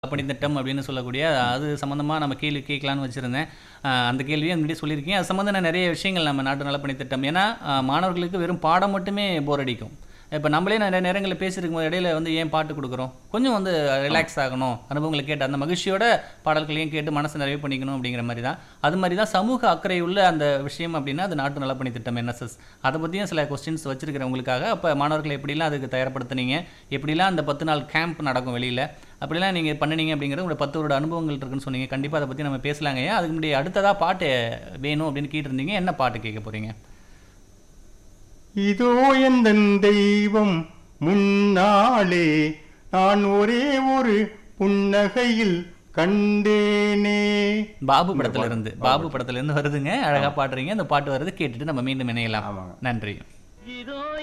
பணித்திட்டம் அப்படின்னு சொல்லக்கூடிய அது சம்மந்தமாக நம்ம கேள்வி கேட்கலான்னு வச்சுருந்தேன் அஹ் அந்த கேள்வியை முன்னாடி சொல்லியிருக்கேன் அது சம்மந்தமான நிறைய விஷயங்கள் நம்ம நாட்டு நலப்பணித்திட்டம் ஏன்னா அஹ் மாணவர்களுக்கு வெறும் பாடம் மட்டுமே போர் அடிக்கும் இப்போ நம்மளே நிறைய நேரங்களில் பேசியிருக்கும் போது இடையில வந்து ஏன் பாட்டு கொடுக்குறோம் கொஞ்சம் வந்து ரிலாக்ஸ் ஆகணும் அனுபவங்களை கேட்டு அந்த மகிழ்ச்சியோட பாடல்களையும் கேட்டு மனசை நிறைவு பண்ணிக்கணும் அப்படிங்கிற மாதிரி தான் அது மாதிரி தான் சமூக அக்கறை உள்ள அந்த விஷயம் அப்படின்னா அது நாட்டு நலப்பணி திட்டம் என்எஸ்எஸ் அதை பற்றியும் சில கொஸ்டின்ஸ் வச்சிருக்கிறேன் உங்களுக்காக அப்போ மாணவர்களை எப்படிலாம் அதுக்கு தயார்படுத்துனீங்க எப்படிலாம் அந்த பத்து நாள் கேம்ப் நடக்கும் வெளியில் அப்படிலாம் நீங்கள் பண்ணினீங்க அப்படிங்கிறது உங்களோட பத்து வருட அனுபவங்கள் இருக்குன்னு சொன்னீங்க கண்டிப்பாக அதை பற்றி நம்ம பேசலாங்க அதுக்கு முன்னாடி அடுத்ததாக பாட்டு வேணும் அப்படின்னு கேட்டிருந்தீங்க என்ன பாட்டு கேட்க போகிறீங்க இதோ எந்தன் தெய்வம் முன்னாலே நான் ஒரே ஒரு புன்னகையில் கண்டேனே பாபு படத்துல இருந்து பாபு படத்துல இருந்து வருதுங்க அழகா பாடுறீங்க அந்த பாட்டு வருது கேட்டுட்டு நம்ம மீண்டும் இணையலாம் ஆமாங்க. நன்றி